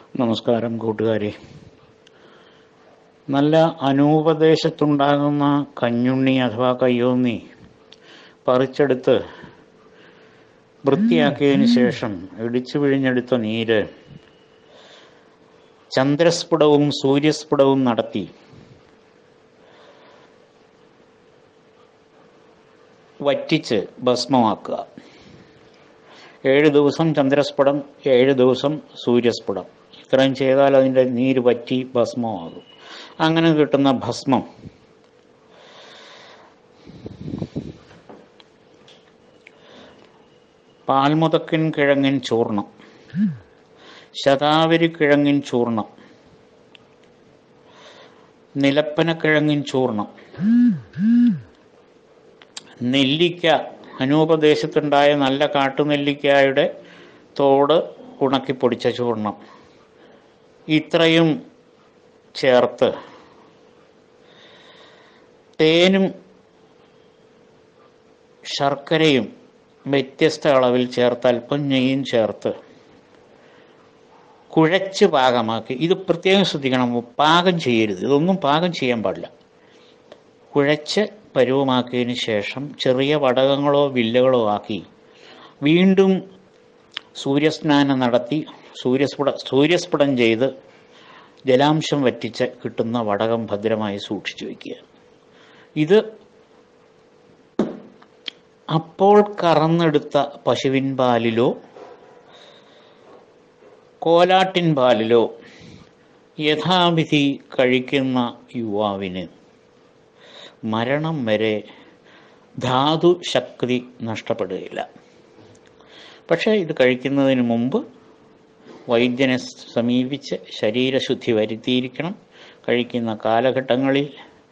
നമസ്കാരം കൂട്ടുകാരെ നല്ല അനൂപദേശത്തുണ്ടാകുന്ന കഞ്ഞുണ്ണി അഥവാ കയ്യോന്നി പറിച്ചെടുത്ത് വൃത്തിയാക്കിയതിന് ശേഷം ഇടിച്ചു പിഴിഞ്ഞെടുത്ത നീര് ചന്ദ്രസ്ഫുടവും സൂര്യസ്ഫുടവും നടത്തി വറ്റിച്ച് ഭസ്മമാക്കുക ഏഴ് ദിവസം ചന്ദ്രസ്ഫുടം ഏഴ് ദിവസം സൂര്യസ്ഫുടം ഇത്രയും ചെയ്താൽ അതിൻ്റെ നീര് വറ്റി ഭസ്മമാകും അങ്ങനെ കിട്ടുന്ന ഭസ്മം പാൽമുതക്കിൻ കിഴങ്ങിൻ ചൂർണം ശതാവരി കിഴങ്ങിൻ ചൂർണം നിലപ്പനക്കിഴങ്ങിൻ ചൂർണം നെല്ലിക്ക അനൂപദേശത്തുണ്ടായ നല്ല കാട്ടുനെല്ലിക്കായുടെ തോട് ഉണക്കി പൊടിച്ച ചൂർണം ഇത്രയും ചേർത്ത് തേനും ശർക്കരയും വ്യത്യസ്ത അളവിൽ ചേർത്ത് അല്പം നെയ്യും ചേർത്ത് കുഴച്ച് പാകമാക്കി ഇത് പ്രത്യേകം ശ്രദ്ധിക്കണം പാകം ചെയ്യരുത് ഇതൊന്നും പാകം ചെയ്യാൻ പാടില്ല കുഴച്ച് പരുവമാക്കിയതിന് ശേഷം ചെറിയ വടകങ്ങളോ വില്ലകളോ ആക്കി വീണ്ടും സൂര്യസ്നാനം നടത്തി സൂര്യസ്ഫുട സൂര്യസ്ഫുടം ചെയ്ത് ജലാംശം വറ്റിച്ച് കിട്ടുന്ന വടകം ഭദ്രമായി സൂക്ഷിച്ചു വയ്ക്കുക ഇത് അപ്പോൾ കറന്നെടുത്ത പശുവിൻ പാലിലോ കോലാട്ടിൻ പാലിലോ യഥാവിധി കഴിക്കുന്ന യുവാവിന് മരണം വരെ ധാതു ശക്തി നഷ്ടപ്പെടുകയില്ല പക്ഷേ ഇത് കഴിക്കുന്നതിന് മുമ്പ് വൈദ്യനെ സമീപിച്ച് ശരീരശുദ്ധി വരുത്തിയിരിക്കണം കഴിക്കുന്ന കാലഘട്ടങ്ങളിൽ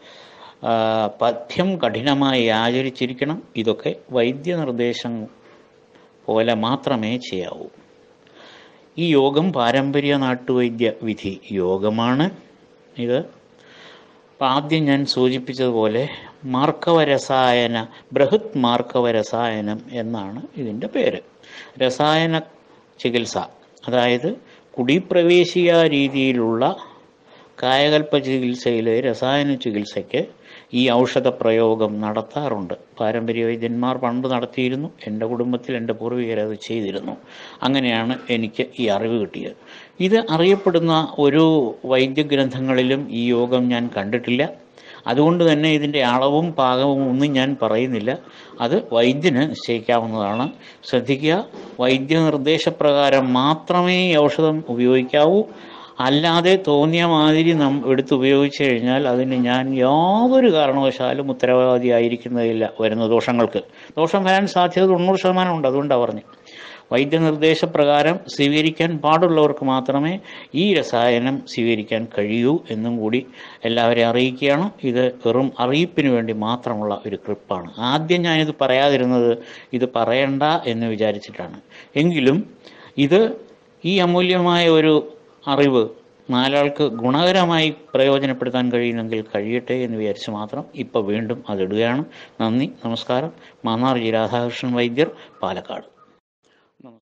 പഥ്യം കഠിനമായി ആചരിച്ചിരിക്കണം ഇതൊക്കെ വൈദ്യനിർദ്ദേശം പോലെ മാത്രമേ ചെയ്യാവൂ ഈ യോഗം പാരമ്പര്യ നാട്ടുവൈദ്യ വിധി യോഗമാണ് ഇത് അപ്പം ആദ്യം ഞാൻ സൂചിപ്പിച്ചതുപോലെ മാർക്കവ രസായന ബൃഹത് മാർക്കവ രസായനം എന്നാണ് ഇതിൻ്റെ പേര് രസായന ചികിത്സ അതായത് കുടിപ്രവേശിയ രീതിയിലുള്ള കായകൽപ്പ ചികിത്സയിലെ രസായന ചികിത്സയ്ക്ക് ഈ ഔഷധ പ്രയോഗം നടത്താറുണ്ട് പാരമ്പര്യ വൈദ്യന്മാർ പണ്ട് നടത്തിയിരുന്നു എൻ്റെ കുടുംബത്തിൽ എൻ്റെ പൂർവികർ അത് ചെയ്തിരുന്നു അങ്ങനെയാണ് എനിക്ക് ഈ അറിവ് കിട്ടിയത് ഇത് അറിയപ്പെടുന്ന ഒരു വൈദ്യഗ്രന്ഥങ്ങളിലും ഈ യോഗം ഞാൻ കണ്ടിട്ടില്ല അതുകൊണ്ട് തന്നെ ഇതിൻ്റെ അളവും പാകവും ഒന്നും ഞാൻ പറയുന്നില്ല അത് വൈദ്യന് നിശ്ചയിക്കാവുന്നതാണ് ശ്രദ്ധിക്കുക വൈദ്യനിർദ്ദേശപ്രകാരം മാത്രമേ ഈ ഔഷധം ഉപയോഗിക്കാവൂ അല്ലാതെ തോന്നിയ മാതിരി നം എടുത്ത് ഉപയോഗിച്ചു കഴിഞ്ഞാൽ അതിന് ഞാൻ യാതൊരു കാരണവശാലും ഉത്തരവാദിയായിരിക്കുന്നതില്ല വരുന്ന ദോഷങ്ങൾക്ക് ദോഷം വരാൻ സാധ്യത തൊണ്ണൂറ് ശതമാനം ഉണ്ട് അതുകൊണ്ടാണ് പറഞ്ഞു വൈദ്യനിർദ്ദേശപ്രകാരം സ്വീകരിക്കാൻ പാടുള്ളവർക്ക് മാത്രമേ ഈ രസായനം സ്വീകരിക്കാൻ കഴിയൂ എന്നും കൂടി എല്ലാവരെയും അറിയിക്കുകയാണ് ഇത് വെറും അറിയിപ്പിന് വേണ്ടി മാത്രമുള്ള ഒരു ക്രിപ്പാണ് ആദ്യം ഞാനിത് പറയാതിരുന്നത് ഇത് പറയണ്ട എന്ന് വിചാരിച്ചിട്ടാണ് എങ്കിലും ഇത് ഈ അമൂല്യമായ ഒരു അറിവ് നാലാൾക്ക് ഗുണകരമായി പ്രയോജനപ്പെടുത്താൻ കഴിയുമെങ്കിൽ കഴിയട്ടെ എന്ന് വിചാരിച്ച് മാത്രം ഇപ്പോൾ വീണ്ടും അതിടുകയാണ് നന്ദി നമസ്കാരം മാന്നാർ ജി രാധാകൃഷ്ണൻ വൈദ്യർ പാലക്കാട്